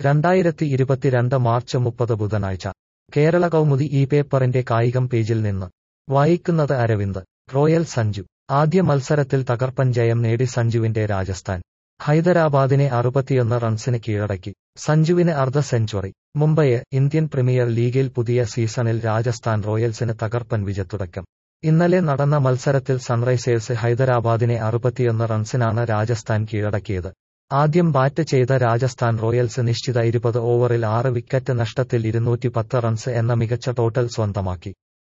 രണ്ടായിരത്തി ഇരുപത്തിരണ്ട് മാർച്ച് മുപ്പത് ബുധനാഴ്ച കേരള കൗമുദി ഈ പേപ്പറിന്റെ കായികം പേജിൽ നിന്ന് വായിക്കുന്നത് അരവിന്ദ് റോയൽ സഞ്ജു ആദ്യ മത്സരത്തിൽ തകർപ്പൻ ജയം നേടി സഞ്ജുവിന്റെ രാജസ്ഥാൻ ഹൈദരാബാദിനെ അറുപത്തിയൊന്ന് റൺസിന് കീഴടക്കി സഞ്ജുവിന് അർദ്ധ സെഞ്ചുറി മുംബൈ ഇന്ത്യൻ പ്രീമിയർ ലീഗിൽ പുതിയ സീസണിൽ രാജസ്ഥാൻ റോയൽസിന് തകർപ്പൻ വിജയത്തുടക്കം ഇന്നലെ നടന്ന മത്സരത്തിൽ സൺറൈസേഴ്സ് ഹൈദരാബാദിനെ അറുപത്തിയൊന്ന് റൺസിനാണ് രാജസ്ഥാൻ കീഴടക്കിയത് ആദ്യം ബാറ്റ് ചെയ്ത രാജസ്ഥാൻ റോയൽസ് നിശ്ചിത ഇരുപത് ഓവറിൽ ആറ് വിക്കറ്റ് നഷ്ടത്തിൽ ഇരുന്നൂറ്റി പത്ത് റൺസ് എന്ന മികച്ച ടോട്ടൽ സ്വന്തമാക്കി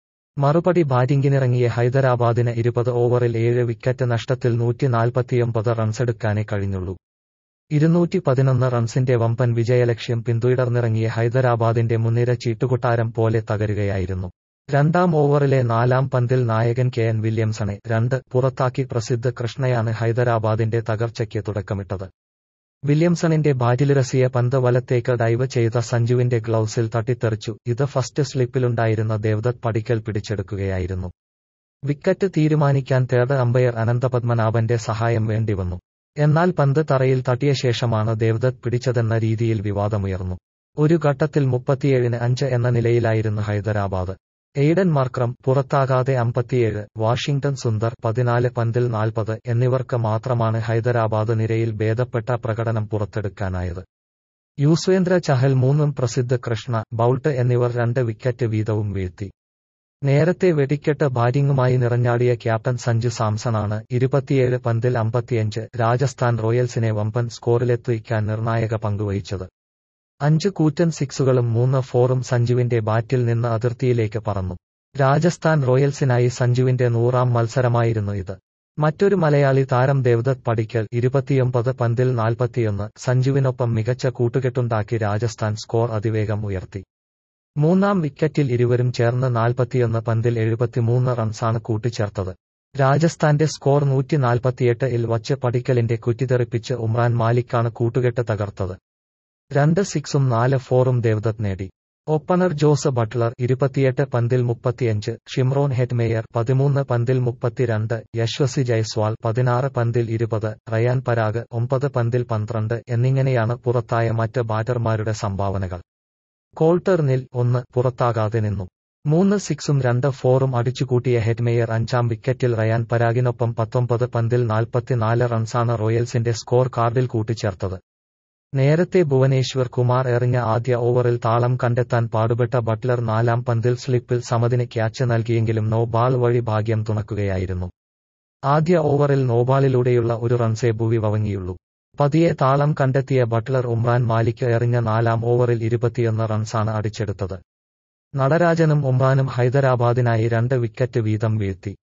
മറുപടി ബാറ്റിംഗിനിറങ്ങിയ ഹൈദരാബാദിന് ഇരുപത് ഓവറിൽ ഏഴ് വിക്കറ്റ് നഷ്ടത്തിൽ നൂറ്റി നാൽപ്പത്തിയൊമ്പത് റൺസെടുക്കാനേ കഴിഞ്ഞുള്ളൂ ഇരുന്നൂറ്റി പതിനൊന്ന് റൺസിന്റെ വമ്പൻ വിജയലക്ഷ്യം പിന്തുടർന്നിറങ്ങിയ ഹൈദരാബാദിന്റെ മുൻനിര ചീട്ടുകൊട്ടാരം പോലെ തകരുകയായിരുന്നു രണ്ടാം ഓവറിലെ നാലാം പന്തിൽ നായകൻ കെ എൻ വില്യംസണെ രണ്ട് പുറത്താക്കി പ്രസിദ്ധ കൃഷ്ണയാണ് ഹൈദരാബാദിന്റെ തകർച്ചയ്ക്ക് തുടക്കമിട്ടത് വില്യംസണിന്റെ ബാറ്റിലിറസിയ പന്ത് വലത്തേക്ക് ഡൈവ് ചെയ്ത സഞ്ജുവിന്റെ ഗ്ലൗസിൽ തട്ടിത്തെറിച്ചു ഇത് ഫസ്റ്റ് സ്ലിപ്പിലുണ്ടായിരുന്ന ദേവദത്ത് പടിക്കൽ പിടിച്ചെടുക്കുകയായിരുന്നു വിക്കറ്റ് തീരുമാനിക്കാൻ തേർഡ് അമ്പയർ അനന്തപത്മനാഭന്റെ സഹായം വേണ്ടിവന്നു എന്നാൽ പന്ത് തറയിൽ തട്ടിയ ശേഷമാണ് ദേവദത്ത് പിടിച്ചതെന്ന രീതിയിൽ വിവാദമുയർന്നു ഒരു ഘട്ടത്തിൽ മുപ്പത്തിയേഴിന് അഞ്ച് എന്ന നിലയിലായിരുന്നു ഹൈദരാബാദ് എയ്ഡൻ മാർക്രം പുറത്താകാതെ അമ്പത്തിയേഴ് വാഷിംഗ്ടൺ സുന്ദർ പതിനാല് പന്തിൽ നാൽപ്പത് എന്നിവർക്ക് മാത്രമാണ് ഹൈദരാബാദ് നിരയിൽ ഭേദപ്പെട്ട പ്രകടനം പുറത്തെടുക്കാനായത് യൂസ്വേന്ദ്ര ചഹൽ മൂന്നും പ്രസിദ്ധ കൃഷ്ണ ബൌൾട്ട് എന്നിവർ രണ്ട് വിക്കറ്റ് വീതവും വീഴ്ത്തി നേരത്തെ വെടിക്കെട്ട് ബാറ്റിംഗുമായി നിറഞ്ഞാടിയ ക്യാപ്റ്റൻ സഞ്ജു സാംസണാണ് ഇരുപത്തിയേഴ് പന്തിൽ അമ്പത്തിയഞ്ച് രാജസ്ഥാൻ റോയൽസിനെ വമ്പൻ സ്കോറിലെത്തിക്കാൻ നിർണായക പങ്കുവഹിച്ചത് അഞ്ച് കൂറ്റൻ സിക്സുകളും മൂന്ന് ഫോറും സഞ്ജുവിന്റെ ബാറ്റിൽ നിന്ന് അതിർത്തിയിലേക്ക് പറന്നു രാജസ്ഥാൻ റോയൽസിനായി സഞ്ജുവിന്റെ നൂറാം മത്സരമായിരുന്നു ഇത് മറ്റൊരു മലയാളി താരം ദേവദത്ത് പടിക്കൽ ഇരുപത്തിയൊമ്പത് പന്തിൽ നാൽപ്പത്തിയൊന്ന് സഞ്ജുവിനൊപ്പം മികച്ച കൂട്ടുകെട്ടുണ്ടാക്കി രാജസ്ഥാൻ സ്കോർ അതിവേഗം ഉയർത്തി മൂന്നാം വിക്കറ്റിൽ ഇരുവരും ചേർന്ന് നാൽപ്പത്തിയൊന്ന് പന്തിൽ എഴുപത്തിമൂന്ന് റൺസാണ് കൂട്ടിച്ചേർത്തത് രാജസ്ഥാന്റെ സ്കോർ നൂറ്റി നാൽപ്പത്തിയെട്ട് ഇൽ വച്ച് പടിക്കലിന്റെ കുറ്റിതെറിപ്പിച്ച് ഉമ്രാൻ മാലിക്കാണ് കൂട്ടുകെട്ട് തകർത്തത് രണ്ട് സിക്സും നാല് ഫോറും ദേവദത്ത് നേടി ഓപ്പണർ ജോസ് ബട്ട്ലർ ഇരുപത്തിയെട്ട് പന്തിൽ മുപ്പത്തിയഞ്ച് ഷിംറോൺ ഹെറ്റ്മേയർ പതിമൂന്ന് പന്തിൽ മുപ്പത്തിരണ്ട് യശ്വസി ജയ്സ്വാൾ പതിനാറ് പന്തിൽ ഇരുപത് റയാൻ പരാഗ് ഒമ്പത് പന്തിൽ പന്ത്രണ്ട് എന്നിങ്ങനെയാണ് പുറത്തായ മറ്റ് ബാറ്റർമാരുടെ സംഭാവനകൾ കോൾട്ടർ നിൽ ഒന്ന് പുറത്താകാതെ നിന്നു മൂന്ന് സിക്സും രണ്ട് ഫോറും അടിച്ചുകൂട്ടിയ ഹെഡ്മേയർ അഞ്ചാം വിക്കറ്റിൽ റയാൻ പരാഗിനൊപ്പം പത്തൊമ്പത് പന്തിൽ നാൽപ്പത്തിനാല് റൺസാണ് റോയൽസിന്റെ സ്കോർ കാർഡിൽ കൂട്ടിച്ചേർത്തത് നേരത്തെ ഭുവനേശ്വർ കുമാർ എറിഞ്ഞ ആദ്യ ഓവറിൽ താളം കണ്ടെത്താൻ പാടുപെട്ട ബട്ട്ലർ നാലാം പന്തിൽ സ്ലിപ്പിൽ സമതിന് ക്യാച്ച് നൽകിയെങ്കിലും നോ ബാൾ വഴി ഭാഗ്യം തുണക്കുകയായിരുന്നു ആദ്യ ഓവറിൽ നോബാളിലൂടെയുള്ള ഒരു റൺസേ ഭുവി വവങ്ങിയുള്ളൂ പതിയെ താളം കണ്ടെത്തിയ ബട്ട്ലർ ഉമ്രാൻ മാലിക് എറിഞ്ഞ നാലാം ഓവറിൽ ഇരുപത്തിയൊന്ന് റൺസാണ് അടിച്ചെടുത്തത് നടരാജനും ഉമ്രാനും ഹൈദരാബാദിനായി രണ്ട് വിക്കറ്റ് വീതം വീഴ്ത്തി